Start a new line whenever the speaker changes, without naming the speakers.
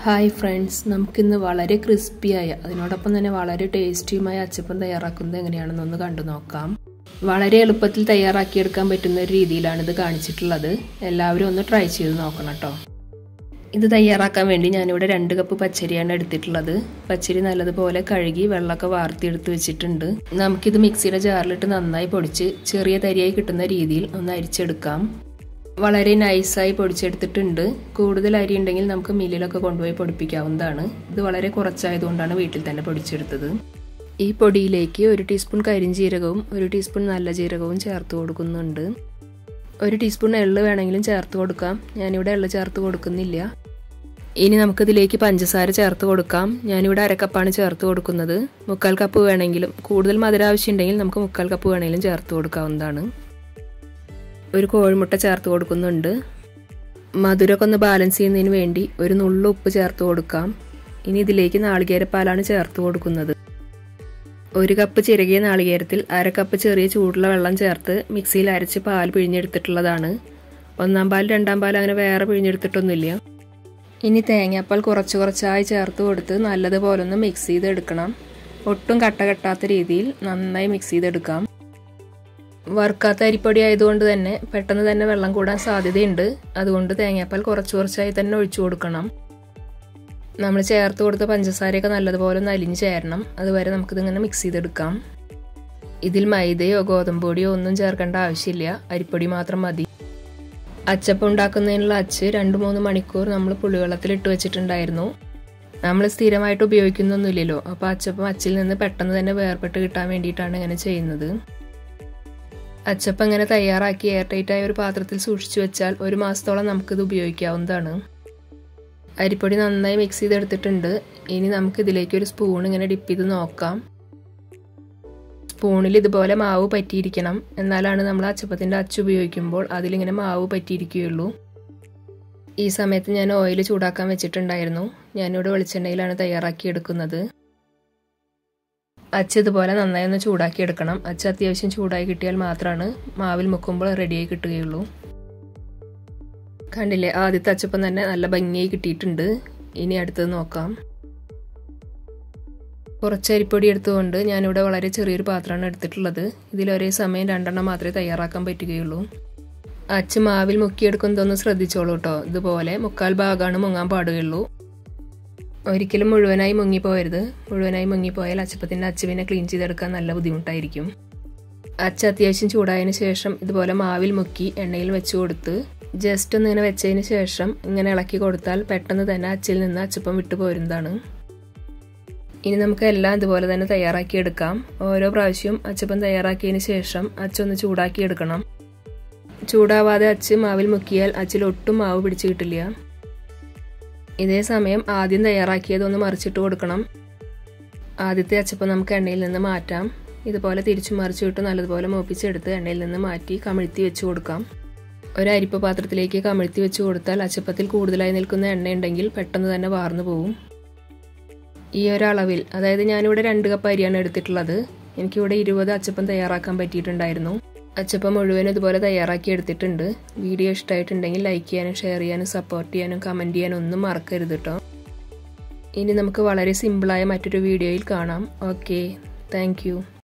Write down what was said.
hi friends നമുക്കിന്ന് വളരെ ക്രിസ്പിയായ അതിനോടൊപ്പം തന്നെ വളരെ ടേസ്റ്റിയുമായ അച്ചപ്പം തയ്യാറാക്കുന്നത് എങ്ങനെയാണെന്നൊന്ന് കണ്ടു നോക്കാം വളരെ എളുപ്പത്തിൽ തയ്യാറാക്കിയെടുക്കാൻ പറ്റുന്ന ഒരു രീതിയിലാണ് ഇത് കാണിച്ചിട്ടുള്ളത് എല്ലാവരും ഒന്ന് ട്രൈ ചെയ്ത് നോക്കണം കേട്ടോ ഇത് തയ്യാറാക്കാൻ വേണ്ടി ഞാനിവിടെ രണ്ട് കപ്പ് പച്ചരിയാണ് എടുത്തിട്ടുള്ളത് പച്ചരി നല്ലതുപോലെ കഴുകി വെള്ളമൊക്കെ വാർത്തിയെടുത്ത് വെച്ചിട്ടുണ്ട് നമുക്കിത് മിക്സിയുടെ ജാറിലിട്ട് നന്നായി പൊടിച്ച് ചെറിയ തരിയായി കിട്ടുന്ന രീതിയിൽ ഒന്ന് അരിച്ചെടുക്കാം വളരെ നൈസായി പൊടിച്ചെടുത്തിട്ടുണ്ട് കൂടുതൽ അരി ഉണ്ടെങ്കിൽ നമുക്ക് മില്ലിലൊക്കെ കൊണ്ടുപോയി പൊടിപ്പിക്കാവുന്നതാണ് ഇത് വളരെ കുറച്ചായതുകൊണ്ടാണ് വീട്ടിൽ തന്നെ പൊടിച്ചെടുത്തത് ഈ പൊടിയിലേക്ക് ഒരു ടീസ്പൂൺ കരിഞ്ചീരകവും ഒരു ടീസ്പൂൺ നല്ല ജീരകവും ചേർത്ത് കൊടുക്കുന്നുണ്ട് ഒരു ടീസ്പൂൺ എള്ള് വേണമെങ്കിലും ചേർത്ത് കൊടുക്കാം ഞാനിവിടെ എള്ള് ചേർത്ത് കൊടുക്കുന്നില്ല ഇനി നമുക്കിതിലേക്ക് പഞ്ചസാര ചേർത്ത് കൊടുക്കാം ഞാനിവിടെ അരക്കപ്പാണ് ചേർത്ത് കൊടുക്കുന്നത് മുക്കാൽ കപ്പ് വേണമെങ്കിലും കൂടുതൽ മധുരം ആവശ്യമുണ്ടെങ്കിൽ നമുക്ക് മുക്കാൽ കപ്പ് വേണമെങ്കിലും ചേർത്ത് കൊടുക്കാവുന്നതാണ് ഒരു കോഴിമുട്ട ചേർത്ത് കൊടുക്കുന്നുണ്ട് മധുരമൊക്കെ ഒന്ന് ബാലൻസ് ചെയ്യുന്നതിന് വേണ്ടി ഒരു നുള്ളു ഉപ്പ് ചേർത്ത് കൊടുക്കാം ഇനി ഇതിലേക്ക് നാളികേരപ്പാലാണ് ചേർത്ത് കൊടുക്കുന്നത് ഒരു കപ്പ് ചിരകിയ നാളികേരത്തിൽ അര കപ്പ് ചെറിയ ചൂടുള്ള വെള്ളം ചേർത്ത് മിക്സിയിൽ അരച്ച് പാൽ പിഴിഞ്ഞെടുത്തിട്ടുള്ളതാണ് ഒന്നാം പാൽ രണ്ടാം പാൽ അങ്ങനെ വേറെ പിഴിഞ്ഞെടുത്തിട്ടൊന്നുമില്ല ഇനി തേങ്ങാപ്പാൽ കുറച്ച് കുറച്ചായി ചേർത്ത് കൊടുത്ത് നല്ലതുപോലെ ഒന്ന് മിക്സ് ചെയ്തെടുക്കണം ഒട്ടും കട്ട കെട്ടാത്ത രീതിയിൽ നന്നായി മിക്സ് ചെയ്തെടുക്കാം വറുക്കാത്ത അരിപ്പൊടി ആയതുകൊണ്ട് തന്നെ പെട്ടെന്ന് തന്നെ വെള്ളം കൂടാൻ സാധ്യതയുണ്ട് അതുകൊണ്ട് തേങ്ങാപ്പാൽ കുറച്ച് കുറച്ചായി തന്നെ ഒഴിച്ചു കൊടുക്കണം നമ്മൾ ചേർത്ത് കൊടുത്ത പഞ്ചസാരയൊക്കെ നല്ലതുപോലെ ഒന്ന് അലിഞ്ഞ് ചേരണം അതുവരെ നമുക്കിതിങ്ങനെ മിക്സ് ചെയ്തെടുക്കാം ഇതിൽ മൈദയോ ഗോതമ്പ് പൊടിയോ ഒന്നും ചേർക്കേണ്ട ആവശ്യമില്ല അരിപ്പൊടി മാത്രം മതി അച്ചപ്പം ഉണ്ടാക്കുന്നതിനുള്ള അച്ച് രണ്ട് മൂന്ന് മണിക്കൂർ നമ്മൾ പുളിവെള്ളത്തിൽ ഇട്ട് വെച്ചിട്ടുണ്ടായിരുന്നു നമ്മൾ സ്ഥിരമായിട്ട് ഉപയോഗിക്കുന്നൊന്നുമില്ലല്ലോ അപ്പോൾ അച്ചപ്പം അച്ചിൽ നിന്ന് പെട്ടെന്ന് തന്നെ വേർപെട്ട് കിട്ടാൻ വേണ്ടിയിട്ടാണ് ഇങ്ങനെ ചെയ്യുന്നത് അച്ചപ്പം ഇങ്ങനെ തയ്യാറാക്കി എയർ ടൈറ്റ് ആയ ഒരു പാത്രത്തിൽ സൂക്ഷിച്ചു വെച്ചാൽ ഒരു മാസത്തോളം നമുക്കിത് ഉപയോഗിക്കാവുന്നതാണ് അരിപ്പൊടി നന്നായി മിക്സ് ചെയ്തെടുത്തിട്ടുണ്ട് ഇനി നമുക്ക് ഇതിലേക്ക് ഒരു സ്പൂൺ ഇങ്ങനെ ഡിപ്പ് ചെയ്ത് നോക്കാം സ്പൂണിൽ ഇതുപോലെ മാവ് പറ്റിയിരിക്കണം എന്നാലാണ് നമ്മൾ അച്ചപ്പത്തിൻ്റെ അച്ച് ഉപയോഗിക്കുമ്പോൾ അതിലിങ്ങനെ മാവ് പറ്റിയിരിക്കുകയുള്ളൂ ഈ സമയത്ത് ഞാൻ ഓയിൽ ചൂടാക്കാൻ വെച്ചിട്ടുണ്ടായിരുന്നു ഞാനിവിടെ വെളിച്ചെണ്ണയിലാണ് തയ്യാറാക്കി എടുക്കുന്നത് അച്ച് ഇതുപോലെ നന്നായി ഒന്ന് ചൂടാക്കി എടുക്കണം അച്ച് അത്യാവശ്യം ചൂടായി കിട്ടിയാൽ മാത്രമാണ് മാവിൽ മുക്കുമ്പോൾ റെഡിയായി കിട്ടുകയുള്ളൂ കണ്ടില്ലേ ആദ്യത്തെ അച്ചപ്പം തന്നെ നല്ല ഭംഗിയായി കിട്ടിയിട്ടുണ്ട് ഇനി അടുത്തത് നോക്കാം കുറച്ച് അരിപ്പൊടി എടുത്തുകൊണ്ട് ഞാനിവിടെ വളരെ ചെറിയൊരു പാത്രമാണ് എടുത്തിട്ടുള്ളത് ഇതിൽ ഒരേ സമയം രണ്ടെണ്ണം മാത്രമേ തയ്യാറാക്കാൻ പറ്റുകയുള്ളൂ അച്ച് മാവിൽ മുക്കിയെടുക്കുന്നതൊന്ന് ശ്രദ്ധിച്ചോളൂ കേട്ടോ ഇതുപോലെ മുക്കാൽ ഭാഗമാണ് മുങ്ങാൻ പാടുകയുള്ളൂ ഒരിക്കലും മുഴുവനായി മുങ്ങിപ്പോയരുത് മുഴുവനായി മുങ്ങിപ്പോയാൽ അച്ചപ്പത്തിൻ്റെ അച്ച് പിന്നെ ക്ലീൻ ചെയ്തെടുക്കാൻ നല്ല ബുദ്ധിമുട്ടായിരിക്കും അച്ച് അത്യാവശ്യം ചൂടായതിന് ശേഷം ഇതുപോലെ മാവിൽ മുക്കി എണ്ണയിൽ വെച്ച് കൊടുത്ത് ജസ്റ്റ് ഒന്ന് ഇങ്ങനെ വെച്ചതിന് ശേഷം ഇങ്ങനെ ഇളക്കി കൊടുത്താൽ പെട്ടെന്ന് തന്നെ അച്ചിൽ നിന്ന് അച്ചപ്പം വിട്ടു പോരുന്നതാണ് ഇനി നമുക്ക് എല്ലാം ഇതുപോലെ തന്നെ തയ്യാറാക്കി എടുക്കാം ഓരോ പ്രാവശ്യവും അച്ചപ്പം തയ്യാറാക്കിയതിന് ശേഷം അച്ചൊന്ന് ചൂടാക്കി എടുക്കണം ചൂടാവാതെ അച്ച് മാവിൽ മുക്കിയാൽ അച്ചിൽ ഒട്ടും മാവ് പിടിച്ചു കിട്ടില്ല ഇതേ സമയം ആദ്യം തയ്യാറാക്കിയതൊന്ന് മറിച്ചിട്ട് കൊടുക്കണം ആദ്യത്തെ അച്ചപ്പം നമുക്ക് എണ്ണയിൽ നിന്ന് മാറ്റാം ഇതുപോലെ തിരിച്ചു മറിച്ചിട്ട് നല്ലതുപോലെ മോപ്പിച്ചെടുത്ത് എണ്ണയിൽ നിന്ന് മാറ്റി കമിഴ്ത്തി വെച്ച് കൊടുക്കാം ഒരു അരിപ്പ പാത്രത്തിലേക്ക് കമിഴ്ത്തി വെച്ച് കൊടുത്താൽ അച്ചപ്പത്തിൽ കൂടുതലായി നിൽക്കുന്ന എണ്ണ ഉണ്ടെങ്കിൽ പെട്ടെന്ന് തന്നെ വാർന്നു പോകും ഈ ഒരളവിൽ അതായത് ഞാനിവിടെ രണ്ട് കപ്പ് അരിയാണ് എടുത്തിട്ടുള്ളത് എനിക്കിവിടെ ഇരുപത് അച്ചപ്പം തയ്യാറാക്കാൻ പറ്റിയിട്ടുണ്ടായിരുന്നു അച്ചപ്പം മുഴുവൻ ഇതുപോലെ തയ്യാറാക്കി എടുത്തിട്ടുണ്ട് വീഡിയോ ഇഷ്ടമായിട്ടുണ്ടെങ്കിൽ ലൈക്ക് ചെയ്യാനും ഷെയർ ചെയ്യാനും സപ്പോർട്ട് ചെയ്യാനും കമൻറ്റ് ചെയ്യാനും ഒന്നും മറക്കരുത് കേട്ടോ ഇനി നമുക്ക് വളരെ സിമ്പിളായ മറ്റൊരു വീഡിയോയിൽ കാണാം ഓക്കെ താങ്ക്